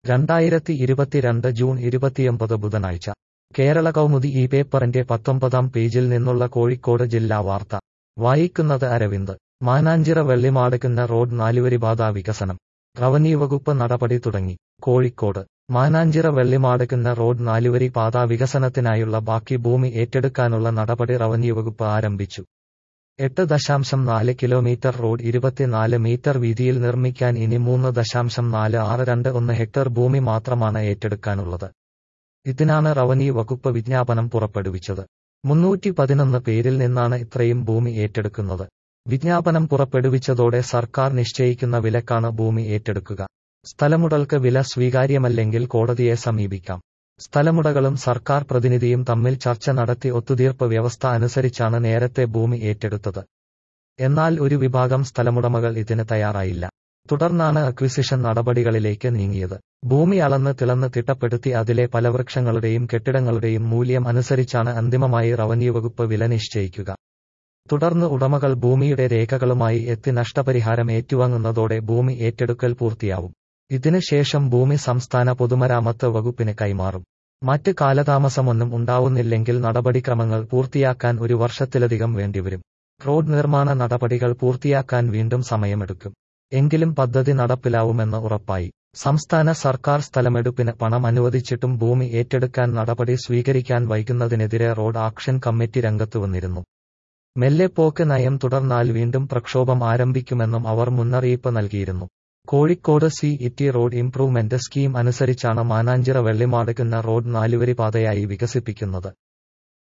രണ്ടായിരത്തി ഇരുപത്തിരണ്ട് ജൂൺ ഇരുപത്തിയൊമ്പത് ബുധനാഴ്ച കേരള കൗമുദി ഈ പേപ്പറിന്റെ പത്തൊമ്പതാം പേജിൽ നിന്നുള്ള കോഴിക്കോട് ജില്ലാ വാർത്ത വായിക്കുന്നത് അരവിന്ദ് മാനാഞ്ചിറ വെള്ളിമാടുക്കുന്ന റോഡ് നാലുവരിപാത വികസനം റവന്യൂ വകുപ്പ് നടപടി തുടങ്ങി കോഴിക്കോട് മാനാഞ്ചിറ വെള്ളിമാടുക്കുന്ന റോഡ് നാലുവരി പാത വികസനത്തിനായുള്ള ബാക്കി ഭൂമി ഏറ്റെടുക്കാനുള്ള നടപടി റവന്യൂ വകുപ്പ് ആരംഭിച്ചു എട്ട് ദശാംശം നാല് കിലോമീറ്റർ റോഡ് ഇരുപത്തിനാല് മീറ്റർ വീതിയിൽ നിർമ്മിക്കാൻ ഇനി മൂന്ന് ദശാംശം നാല് ആറ് രണ്ട് ഒന്ന് ഹെക്ടർ ഭൂമി മാത്രമാണ് ഏറ്റെടുക്കാനുള്ളത് ഇതിനാണ് റവന്യൂ വകുപ്പ് വിജ്ഞാപനം പുറപ്പെടുവിച്ചത് മുന്നൂറ്റി പതിനൊന്ന് പേരിൽ നിന്നാണ് ഇത്രയും ഭൂമി ഏറ്റെടുക്കുന്നത് വിജ്ഞാപനം പുറപ്പെടുവിച്ചതോടെ സർക്കാർ നിശ്ചയിക്കുന്ന വിലക്കാണ് ഭൂമി ഏറ്റെടുക്കുക സ്ഥലമുടൾക്ക് വില സ്വീകാര്യമല്ലെങ്കിൽ കോടതിയെ സമീപിക്കാം സ്ഥലമുടകളും സർക്കാർ പ്രതിനിധിയും തമ്മിൽ ചർച്ച നടത്തി ഒത്തുതീർപ്പ് വ്യവസ്ഥ അനുസരിച്ചാണ് നേരത്തെ ഭൂമി ഏറ്റെടുത്തത് എന്നാൽ ഒരു വിഭാഗം സ്ഥലമുടമകൾ ഇതിന് തയ്യാറായില്ല തുടർന്നാണ് അക്വിസിഷൻ നടപടികളിലേക്ക് നീങ്ങിയത് ഭൂമി അളന്ന് തിളന്ന് തിട്ടപ്പെടുത്തി അതിലെ പല വൃക്ഷങ്ങളുടെയും കെട്ടിടങ്ങളുടെയും മൂല്യം അനുസരിച്ചാണ് അന്തിമമായി റവന്യൂ വകുപ്പ് വില നിശ്ചയിക്കുക തുടർന്ന് ഉടമകൾ ഭൂമിയുടെ രേഖകളുമായി എത്തി നഷ്ടപരിഹാരം ഏറ്റുവാങ്ങുന്നതോടെ ഭൂമി ഏറ്റെടുക്കൽ പൂർത്തിയാവും ഇതിന് ശേഷം ഭൂമി സംസ്ഥാന പൊതുമരാമത്ത് വകുപ്പിന് കൈമാറും മറ്റ് കാലതാമസമൊന്നും ഉണ്ടാവുന്നില്ലെങ്കിൽ നടപടിക്രമങ്ങൾ പൂർത്തിയാക്കാൻ ഒരു വർഷത്തിലധികം വേണ്ടിവരും റോഡ് നിർമ്മാണ നടപടികൾ പൂർത്തിയാക്കാൻ വീണ്ടും സമയമെടുക്കും എങ്കിലും പദ്ധതി നടപ്പിലാവുമെന്ന് ഉറപ്പായി സംസ്ഥാന സർക്കാർ സ്ഥലമെടുപ്പിന് പണം അനുവദിച്ചിട്ടും ഭൂമി ഏറ്റെടുക്കാൻ നടപടി സ്വീകരിക്കാൻ വൈകുന്നതിനെതിരെ റോഡ് ആക്ഷൻ കമ്മിറ്റി രംഗത്തു വന്നിരുന്നു മെല്ലെപ്പോക്ക് നയം തുടർന്നാൽ വീണ്ടും പ്രക്ഷോഭം ആരംഭിക്കുമെന്നും അവർ മുന്നറിയിപ്പ് നൽകിയിരുന്നു Kozhikode C I T road improvement scheme അനുസരിച്ചാണ് മാനാഞ്ചിറ വെള്ളിമാടുക്കുന്ന റോഡ് നാലുവരി പാതയായി വികസിപ്പിക്കുന്നത്